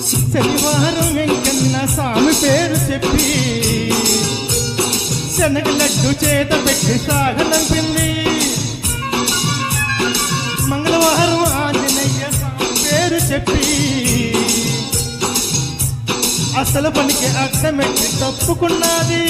శనివారం వెంకన్న స్వామి పేరు చెప్పి శనగ లడ్డు చేత పెట్టి సాగనంపింది మంగళవారం ఆంజనేయ స్వామి పేరు చెప్పి అసలు పనికి అర్థమెట్టి తప్పుకున్నది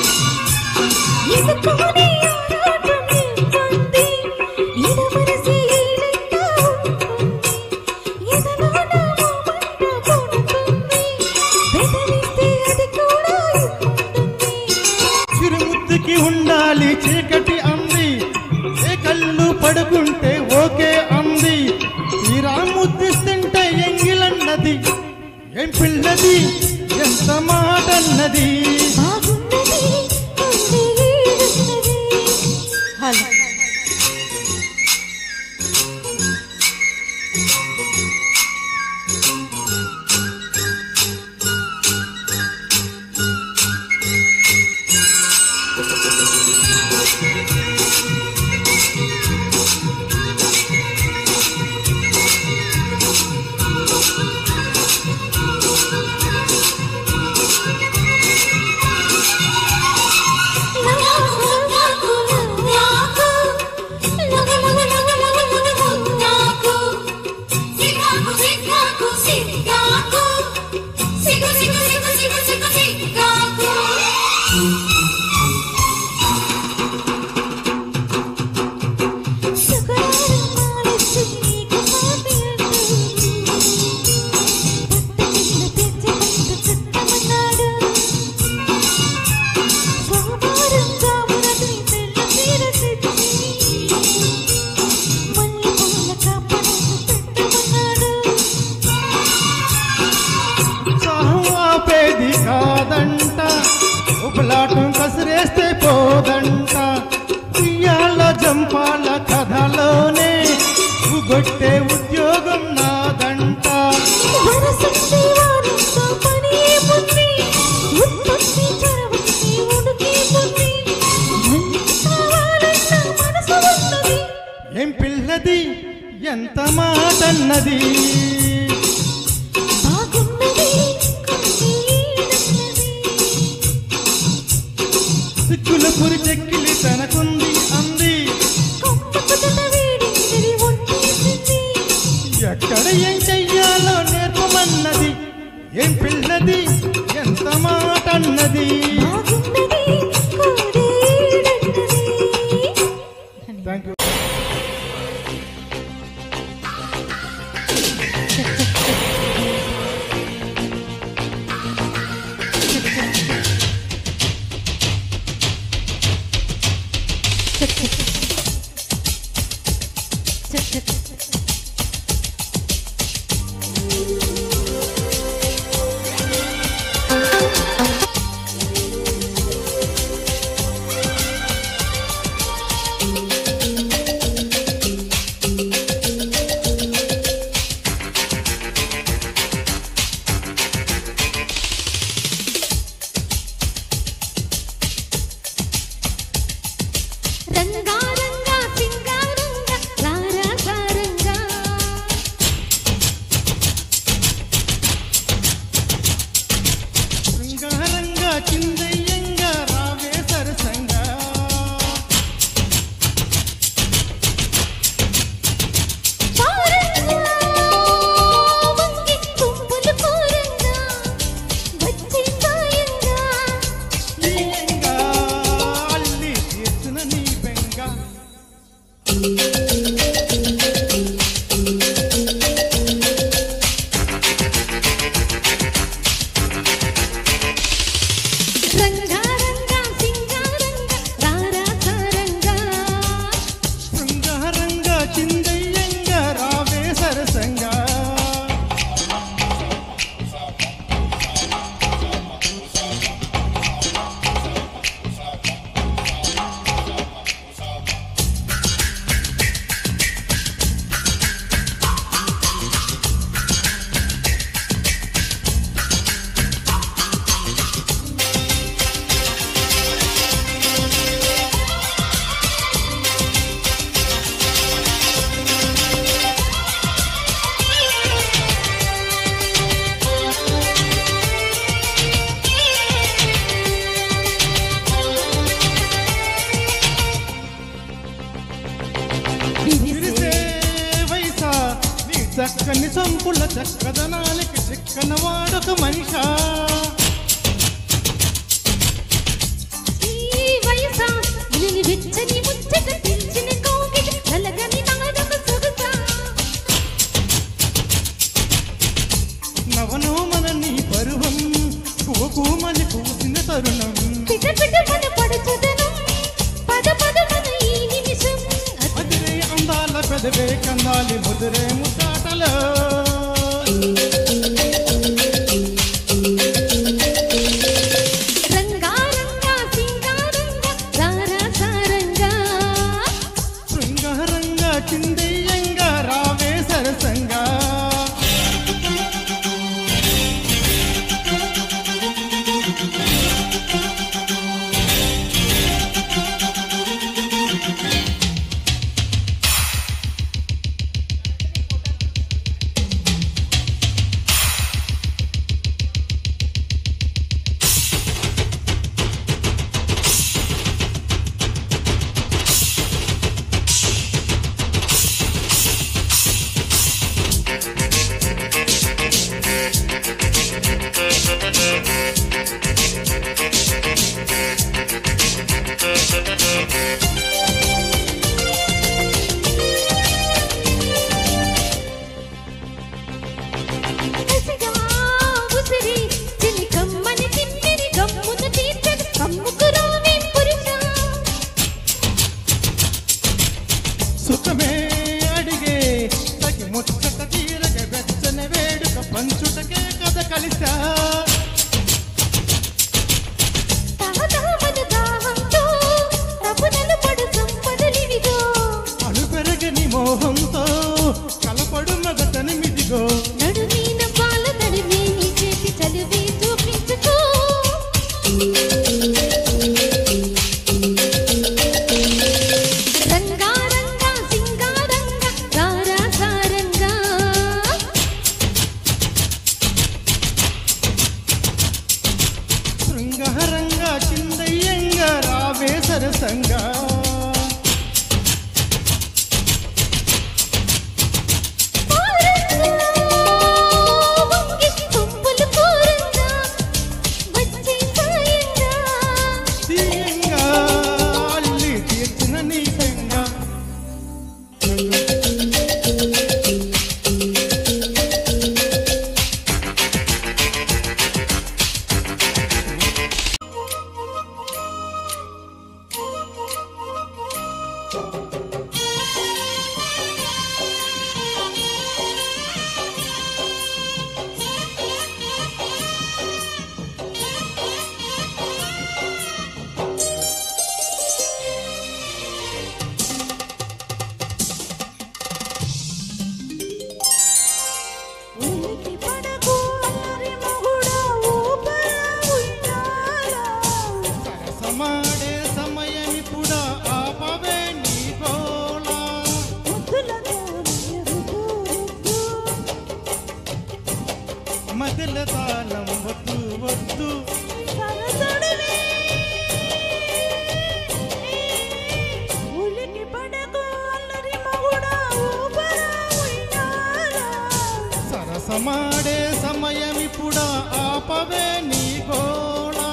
ఎదుకోని ఆరాటం నింపంది. ఈడ మనసే ఈడంతా ఉంటుంది. ఎదలో నా మోమంట పొడుతుంది. బెదిరిస్తే అది కూడా ఉంటుంది. చిరుముద్దుకి ఉండాలి చీకటి అంది ఏ కళ్ళు పడుకుంటే ఓకే అంది తీరా ముద్దిస్తుంటే ఎంగిలన్నది ఏం పిల్లది ఎంత మాటన్నది బాగున్నది, ఉంది ఈడున్నది. హలో సోమవారం జామునది తెల్ల చీర తెచ్చి మల్లెపూల కాపడం పెట్టమన్నాడు ఆపేది కాదంట ఉపలాటం కసిరేస్తే పోదంట ఉయ్యాల జంపాల కథలోనే ఉగొట్టే ఉద్యోగం నాదంట వరసంతి వారంతో పని ఏముంది ఉత్పత్తి చరవచ్చి ఉనికి ఉంది మళ్ళీ కావాలన్న మనసు ఉన్నది ఏం పిల్లది ఎంత మాటన్నది బాగున్నది కొన్ని ఈడన్నది సిక్కుల పురి చెక్కిలి తనకుంది అంది కొమ్మకుదట వేడింది ఒంటేసింది ఎక్కడ ఏం చెయ్యాలో నేర్పమన్నది ఏం పిల్లది ఎంత మాటన్నది బాగున్నది కోడి ఈడన్నది థ్యాంక్ యూ చూపుల చక్కదనానికి చిక్కన వాడొక మనిషా ఈ వయసా నిన్ను వెచ్చని ముచ్చట తెల్చిన కోగిట నలగని నాదొక సొగసా నవనోమన నీ పరువం కువకుమని కూసిన తరుణం పిట పిట మన పడుచుదనం పద పద మన ఈ నిమిషం అదిరే అందాల పెదవే కందాలి ముదిరే ముద్దాటలో రంగా రంగా సింగారంగా సారా సారంగా శృంగారంగా చిందెయ్యంగా రావే సరసంగా కసిగా ఉసిరి చిలి కమ్మని తిమ్మిరి గమ్మున తీర్చదు కమ్ముకు రావే పురుషా సుఖమే అడిగే తగి ముచ్చట తీరగ వెచ్చని వేడుక పంచుటకే కథ కలిసా తహతహమను దాహంతో తపనలు పడు సంపదలివిగో అను పెరగని మోహంతో కలపడు మగతనిమిదిగో నడుమీన పాల తడిమే నీ చేతి చలివే చూపించుకో రంగా రంగా సింగారంగా సారా సారంగా శృంగారంగా చిందయ్యంగా రావే సరసంగా వంగి తుంపులు కూరంగా వచ్చే సాయంగా తీయంగా అల్లి తీర్చిన నీకంగా ఉనికి పడకు అల్లరి మొగుడా ఊపరా ఉయ్యాలా సరసమాడే సమయమిపుడా ఆపవే నీ గోళా ముద్దులతో రుద్దు రుద్దు మదిల తాళం వద్దు వద్దు సరసడివే ఉలికి పడకు అల్లరి మొగుడా ఊపరా ఉయ్యాలా సరసమాడే సమయమిపుడా ఆపవే నీ గోళా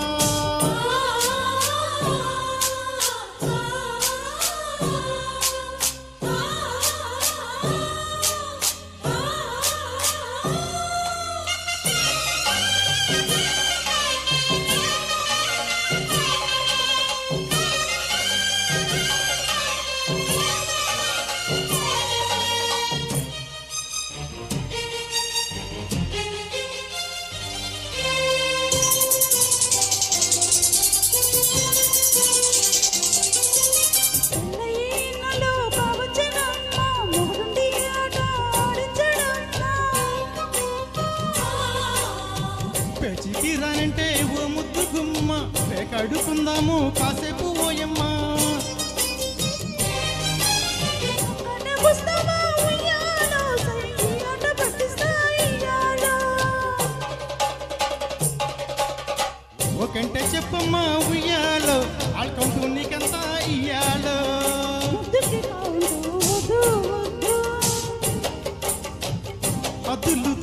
తెల్లయ్యలో కావచ్చునమ్మ మొగుడుండి ఆట ఆడించడమ్మా పెచికిరానంటే ఓ ముద్దు గుమ్మ రేకడుకుందాము కాసేపు ఓయమ్మా కనబుస్తావా ఉయ్యాలో సై ఆట పట్టిస్తా ఇయ్యాలో ఒకంటే చెప్పమ్మా ఉయ్యాలో ఆడుకుంటూ నీకెంత ఇయ్యాలో ముద్దుకి కౌంటు వద్దు వద్దు అద్దులు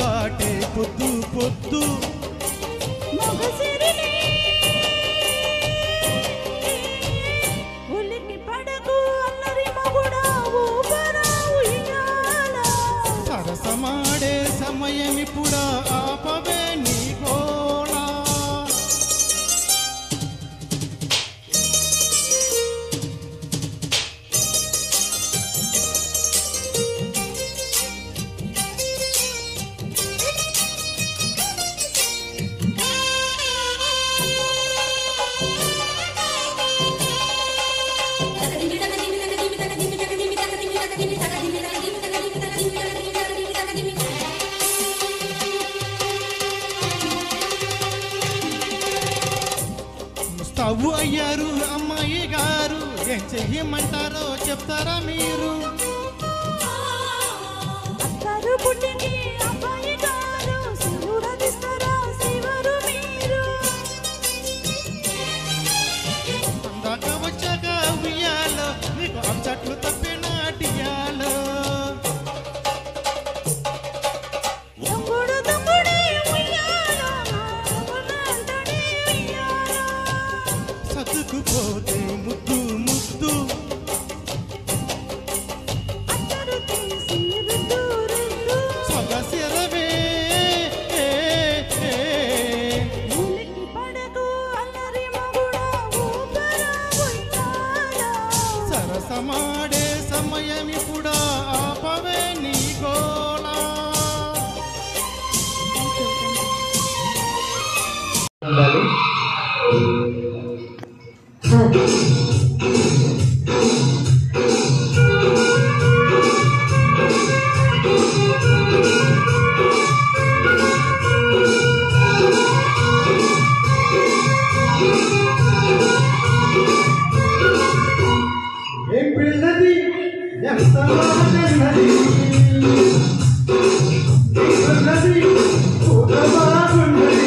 ముద్దు మగసిరిని ఉలికి పడకు అల్లరి మగుడా ఊపరా ఉయ్యాల సరసమాడే సమయమిప్పుడా ఆపవే నీ గోళా ముస్తాబు అయ్యారు అమ్మాయి గారు ఏం చెయ్యమంటారో చెప్తారా మీరు అత్తరు పుట్టింది అబ్బాయి గారు శివుడదిస్తారా శివరు మీరు అందాక వచ్చాక ఉయ్యాలో నీకు అంచట్లు తప్పే నాటియాలో దొంగుడు దొంగుడే ఉయ్యాల దొంగుడంతడే ఉయ్యాల సర్దుకుపోతే ముద్దు ముద్దు అత్తరు తీసి రుద్దు రుద్దు సొగసిరవే ఉలికి పడకు అల్లరి మగుడా ఊపరా ఉయ్యాల సరసమాడే సమయమిప్పుడా ఆపవే నీ గోళా ఉండాలి ఏం పిల్లది ఎంత బాగున్నది పిల్లది ఒక బాగున్నది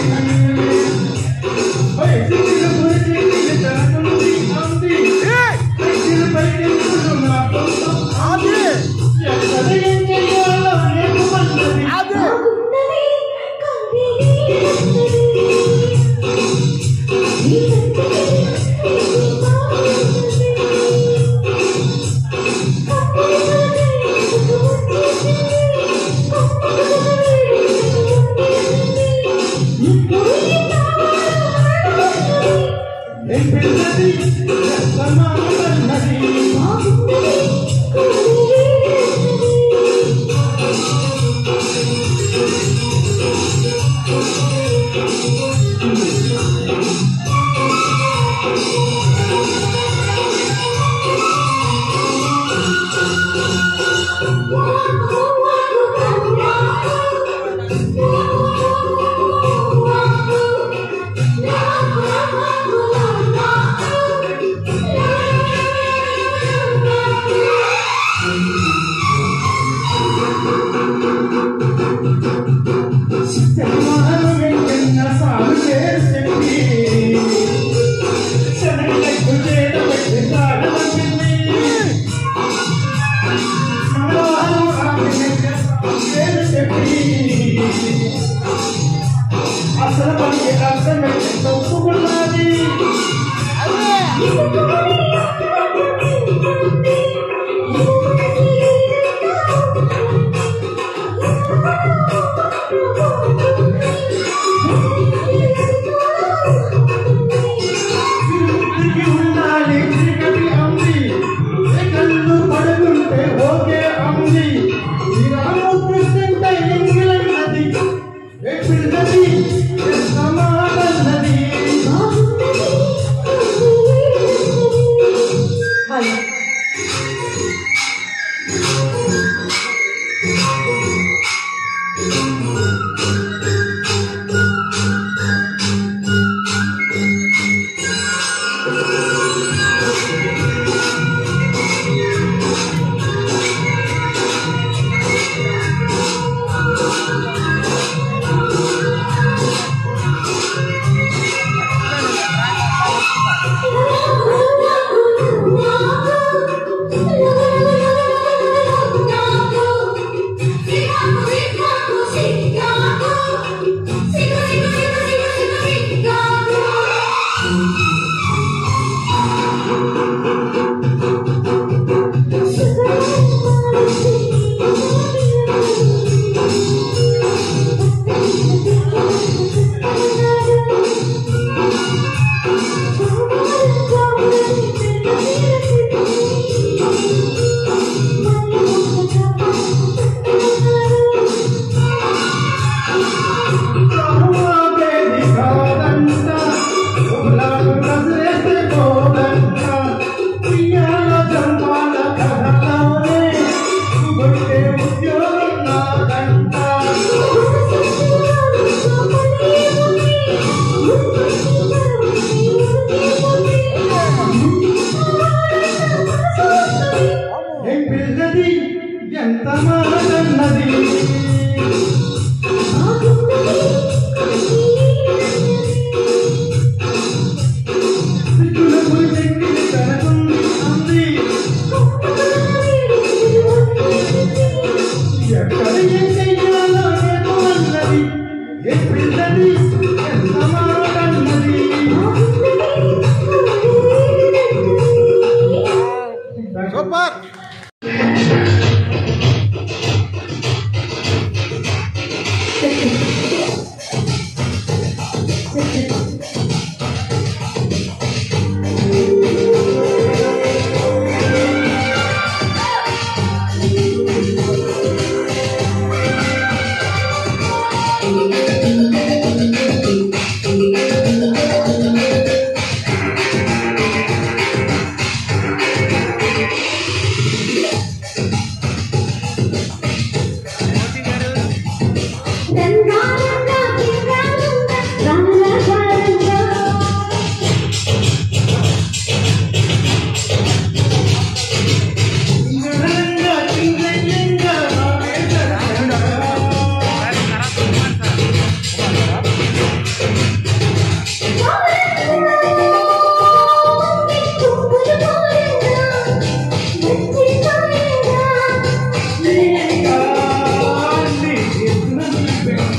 వయసుకి మురికి తనకుంది అంది వయసుల పైకి నా కోసం ఆది ఎక్కడ ఏం చేయాలో నేను మన్నది ఆది ఏం పిల్లది ఎంత బాగున్నది జన్మను వెంకన్న సాగు చేసింది శనగలకు చేరబెట్టి సాగలంది మంగళవారం ఆమె సాగు చేసింది అసలు పనికి అర్థమైతే తప్పుకున్నది తిరిగి ఉండాలి చీకటి అంది కళ్ళు పడుకుంటే ఓకే అంది ఈ రామకృష్ణంటే ఎంగిలన్నది ఎప్పుడున్నది సమానన్నది ఏ పిల్లది ఎంత మాటన్నది సూపర్ రంగా రంగా రంగా రంగా రంగా ఇంగరంగా చింగయ్యంగా రావే సరసంగా. ఆన్ని ఎత్తున నీ బెంగ.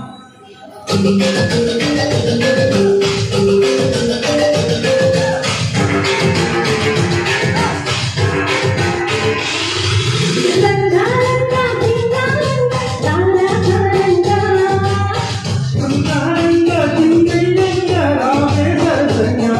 ఇంగరంగా చింగయ్యంగా రావే సరసంగా.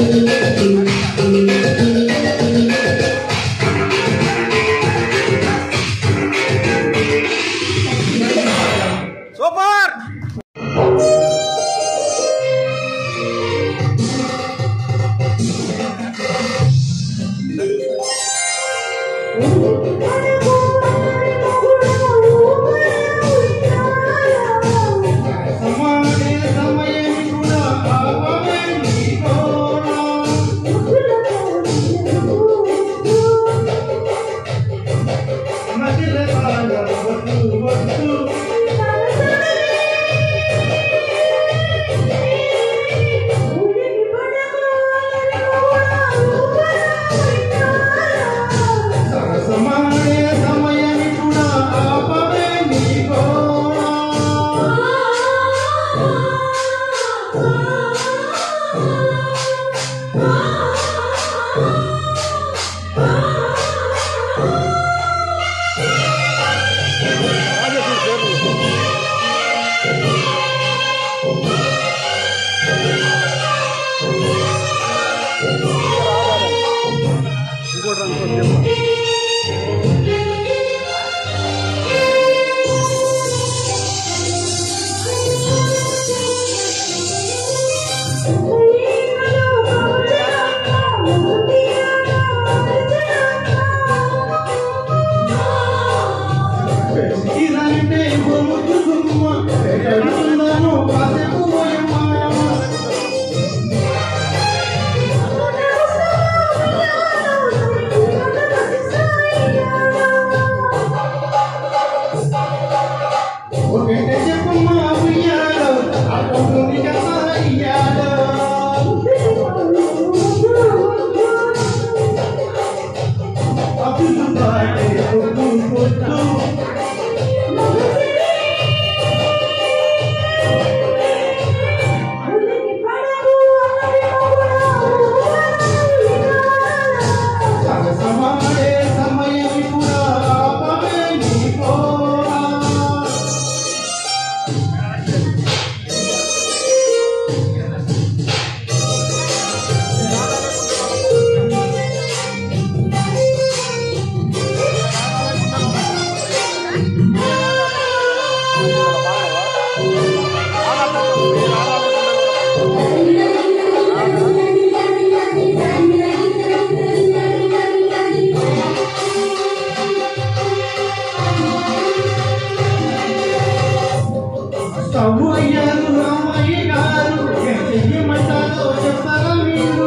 సూపర్ సమానే సమయమిటుడా ఆపవే నీకోనా మదిల కాల వద్దు వద్దు సమానే సమయమిటుడా ఆపవే నీకోనా ఇంకోటి రా, ఇంకోటి చెప్పు. ఇదంటే బొమ్ముకు గుమ్మ ఎక్కడున్నాను కాసేపు పోయమ్మా ఒకటే చెప్పమ్మా ఉయ్యాలో అప్పుడు కదా ఇయ్యాలో అప్పుడు బాటే పొద్దు పొద్దు సమాడే సమయం కూడా ఆపవే నీకోనా స్టవ్ అయ్యారు రామయ్య గారు ఏం చెయ్యమంటారో చెప్తారా మీరు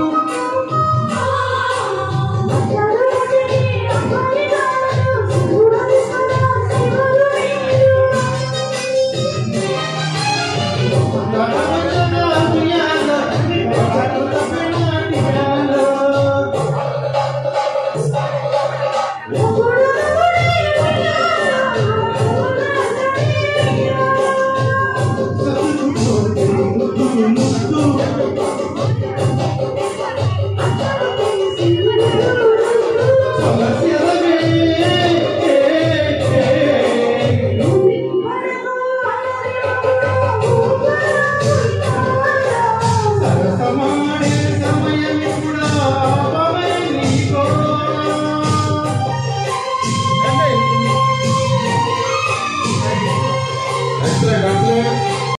రామయ్య ఉయ్యాలో, రామయ్య ఉయ్యాలో. ముద్దు ముద్దు